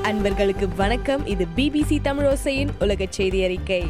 அன்பர்களுக்கு வணக்கம் இது பிபிசி தமிழோசையின் உலக செய்தி அறிக்கை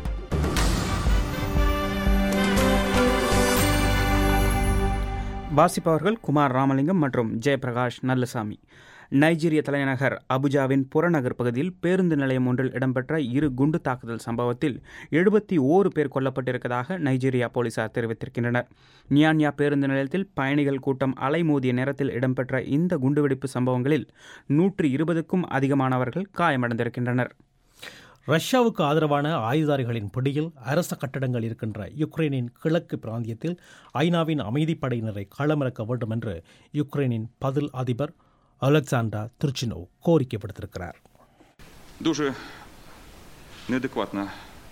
வாசிப்பவர்கள் குமார் ராமலிங்கம் மற்றும் ஜெயபிரகாஷ் நல்லசாமி நைஜீரிய தலைநகர் அபுஜாவின் புறநகர் பகுதியில் பேருந்து நிலையம் ஒன்றில் இடம்பெற்ற இரு குண்டு தாக்குதல் சம்பவத்தில் எழுபத்தி ஓரு பேர் கொல்லப்பட்டிருப்பதாக நைஜீரியா போலீசார் தெரிவித்திருக்கின்றனர் நியான்யா பேருந்து நிலையத்தில் பயணிகள் கூட்டம் அலைமோதிய நேரத்தில் இடம்பெற்ற இந்த குண்டுவெடிப்பு சம்பவங்களில் நூற்று இருபதுக்கும் அதிகமானவர்கள் காயமடைந்திருக்கின்றனர் ரஷ்யாவுக்கு ஆதரவான ஆயுதாரிகளின் பிடியில் அரச கட்டடங்கள் இருக்கின்ற யுக்ரைனின் கிழக்கு பிராந்தியத்தில் ஐநாவின் அமைதிப்படையினரை களமிறக்க வேண்டும் என்று யுக்ரைனின் பதில் அதிபர் அலெக்சாண்டா திருச்சினோவ் கோரிக்கை விடுத்திருக்கிறார் Дуже неадекватно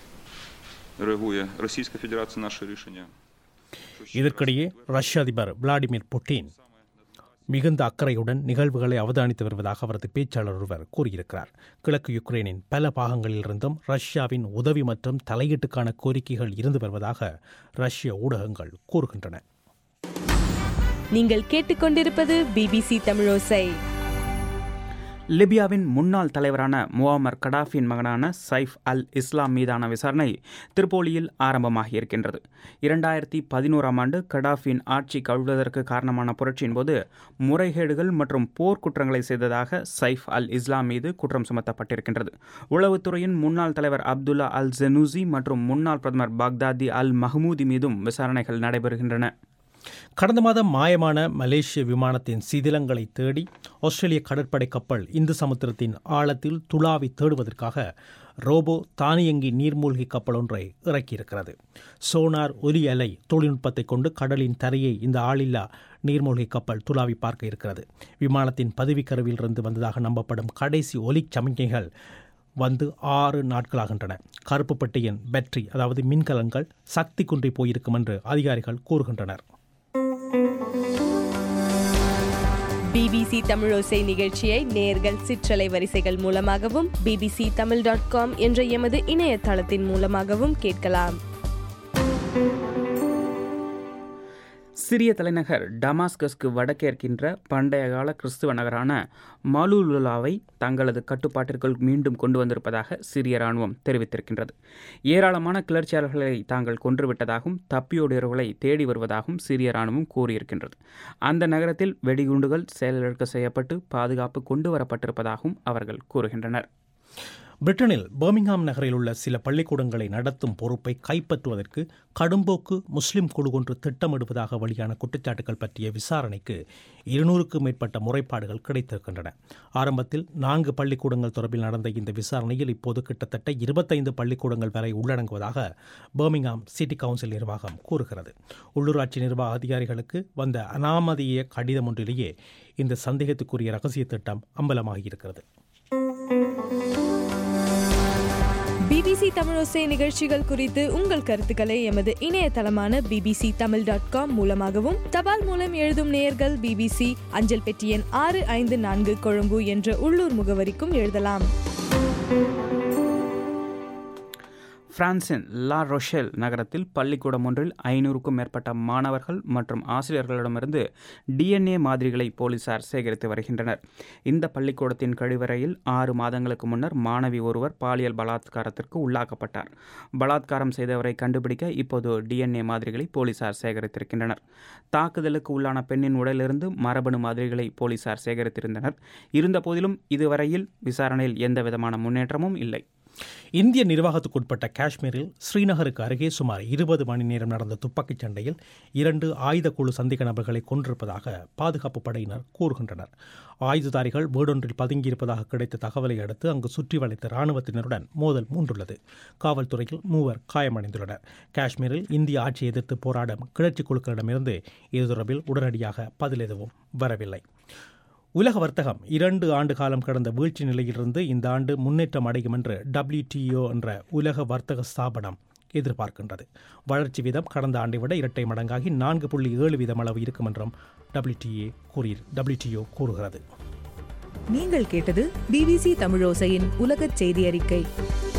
реагує Російська Федерація на наше рішення. இதற்கிடையே ரஷ்ய அதிபர் விளாடிமிர் புட்டின் மிகுந்த அக்கறையுடன் நிகழ்வுகளை அவதானித்து வருவதாக அவரது பேச்சாளர் ஒருவர் கூறியிருக்கிறார் கிழக்கு யுக்ரைனின் பல பாகங்களிலிருந்தும் ரஷ்யாவின் உதவி மற்றும் தலையீட்டுக்கான கோரிக்கைகள் இருந்து வருவதாக ரஷ்ய ஊடகங்கள் கூறுகின்றன நீங்கள் கேட்டுக்கொண்டிருப்பது பிபிசி தமிழோசை லிபியாவின் முன்னாள் தலைவரான முவாமர் கடாஃபின் மகனான சைஃப் அல் இஸ்லாம் மீதான விசாரணை திரிபோலியில் ஆரம்பமாகி இருக்கின்றது இரண்டாயிரத்தி பதினோராம் ஆண்டு கடாஃபின் ஆட்சி கவிழ்வதற்கு காரணமான புரட்சியின் போது முறைகேடுகள் மற்றும் போர்க்குற்றங்களை செய்ததாக சைஃப் அல் இஸ்லாம் மீது குற்றம் சுமத்தப்பட்டிருக்கின்றது உளவுத்துறையின் முன்னாள் தலைவர் அப்துல்லா அல் ஜெனூசி மற்றும் முன்னாள் பிரதமர் பாக்தாதி அல் மஹமூதி மீதும் விசாரணைகள் நடைபெறுகின்றன கடந்த மாதம் மாயமான மலேசிய விமானத்தின் சிதிலங்களை தேடி ஆஸ்திரேலிய கடற்படை கப்பல் இந்து சமுத்திரத்தின் ஆழத்தில் துளாவி தேடுவதற்காக ரோபோ தானியங்கி நீர்மூழ்கி கப்பல் ஒன்றை இறக்கியிருக்கிறது சோனார் ஒலி அலை தொழில்நுட்பத்தை கொண்டு கடலின் தரையை இந்த ஆளில்லா நீர்மூழ்கி கப்பல் துளாவி பார்க்க இருக்கிறது விமானத்தின் பதவிக்கருவிலிருந்து வந்ததாக நம்பப்படும் கடைசி ஒலி சமிக்ஞைகள் வந்து ஆறு நாட்களாகின்றன கருப்பு பெட்டியின் பேட்டரி அதாவது மின்கலன்கள் சக்தி குன்றி போயிருக்கும் என்று அதிகாரிகள் கூறுகின்றனர் பிபிசி தமிழோசை நிகழ்ச்சியை நேர்கள் சிற்றலை வரிசைகள் மூலமாகவும் பிபிசி தமிழ் டாட் காம் என்ற எமது இணையதளத்தின் மூலமாகவும் கேட்கலாம் சிரிய தலைநகர் டமாஸ்கஸ்க்கு வடக்கே இருக்கின்ற பண்டைய கால கிறிஸ்துவ நகரான மலுலுலாவை தங்களது கட்டுப்பாட்டிற்குள் மீண்டும் கொண்டு வந்திருப்பதாக சிரிய ராணுவம் தெரிவித்திருக்கின்றது ஏராளமான கிளர்ச்சியாளர்களை தாங்கள் கொன்றுவிட்டதாகவும் தப்பியோடியவர்களை தேடி வருவதாகவும் சிரிய ராணுவம் கூறியிருக்கின்றது அந்த நகரத்தில் வெடிகுண்டுகள் செயலிழக்க செய்யப்பட்டு பாதுகாப்பு கொண்டு வரப்பட்டிருப்பதாகவும் அவர்கள் கூறுகின்றனர் பிரிட்டனில் பர்மிங்ஹாம் நகரில் உள்ள சில பள்ளிக்கூடங்களை நடத்தும் பொறுப்பை கைப்பற்றுவதற்கு கடும்போக்கு முஸ்லிம் குழு ஒன்று திட்டமிடுவதாக வெளியான குற்றச்சாட்டுகள் பற்றிய விசாரணைக்கு இருநூறுக்கும் மேற்பட்ட முறைப்பாடுகள் கிடைத்திருக்கின்றன ஆரம்பத்தில் நான்கு பள்ளிக்கூடங்கள் தொடர்பில் நடந்த இந்த விசாரணையில் இப்போது கிட்டத்தட்ட இருபத்தைந்து பள்ளிக்கூடங்கள் வரை உள்ளடங்குவதாக பர்மிங்ஹாம் சிட்டி கவுன்சில் நிர்வாகம் கூறுகிறது உள்ளூராட்சி நிர்வாக அதிகாரிகளுக்கு வந்த அனாமதிய கடிதம் ஒன்றிலேயே இந்த சந்தேகத்துக்குரிய ரகசிய திட்டம் அம்பலமாகியிருக்கிறது பிபிசி தமிழோசை நிகழ்ச்சிகள் குறித்து உங்கள் கருத்துக்களை எமது இணையதளமான பிபிசி தமிழ் டாட் காம் மூலமாகவும் தபால் மூலம் எழுதும் நேயர்கள் பிபிசி அஞ்சல் பெட்டி எண் ஆறு ஐந்து நான்கு கொழும்பு என்ற உள்ளூர் முகவரிக்கும் எழுதலாம் பிரான்சின் லா ரொஷெல் நகரத்தில் பள்ளிக்கூடம் ஒன்றில் ஐநூறுக்கும் மேற்பட்ட மாணவர்கள் மற்றும் ஆசிரியர்களிடமிருந்து டிஎன்ஏ மாதிரிகளை போலீசார் சேகரித்து வருகின்றனர் இந்த பள்ளிக்கூடத்தின் கழிவறையில் ஆறு மாதங்களுக்கு முன்னர் மாணவி ஒருவர் பாலியல் பலாத்காரத்திற்கு உள்ளாக்கப்பட்டார் பலாத்காரம் செய்தவரை கண்டுபிடிக்க இப்போது டிஎன்ஏ மாதிரிகளை போலீசார் சேகரித்திருக்கின்றனர் தாக்குதலுக்கு உள்ளான பெண்ணின் உடலிலிருந்து மரபணு மாதிரிகளை போலீசார் சேகரித்திருந்தனர் இருந்தபோதிலும் இதுவரையில் விசாரணையில் எந்த விதமான முன்னேற்றமும் இல்லை இந்திய நிர்வாகத்துக்குட்பட்ட காஷ்மீரில் ஸ்ரீநகருக்கு அருகே சுமார் இருபது மணி நேரம் நடந்த துப்பாக்கிச் சண்டையில் இரண்டு ஆயுத குழு சந்தேக நபர்களை கொன்றிருப்பதாக பாதுகாப்பு படையினர் கூறுகின்றனர் ஆயுததாரிகள் வீடொன்றில் பதுங்கியிருப்பதாக கிடைத்த தகவலை அடுத்து அங்கு சுற்றி வளைத்த இராணுவத்தினருடன் மோதல் மூன்றுள்ளது காவல்துறையில் மூவர் காயமடைந்துள்ளனர் காஷ்மீரில் இந்திய ஆட்சியை எதிர்த்து போராடும் கிளர்ச்சி குழுக்களிடமிருந்து இது தொடர்பில் உடனடியாக பதில் எதுவும் வரவில்லை உலக வர்த்தகம் இரண்டு ஆண்டு காலம் கடந்த வீழ்ச்சி நிலையிலிருந்து இந்த ஆண்டு முன்னேற்றம் அடையும் என்று டபிள்யூடிஓ என்ற உலக வர்த்தக ஸ்தாபனம் எதிர்பார்க்கின்றது வளர்ச்சி வீதம் கடந்த ஆண்டை விட இரட்டை மடங்காகி நான்கு புள்ளி ஏழு வீதம் அளவு இருக்கும் என்றும் டபிள்யூடிஏ கூறி டபிள்யூடிஓ கூறுகிறது நீங்கள் கேட்டது பிபிசி தமிழோசையின் உலகச் செய்தி அறிக்கை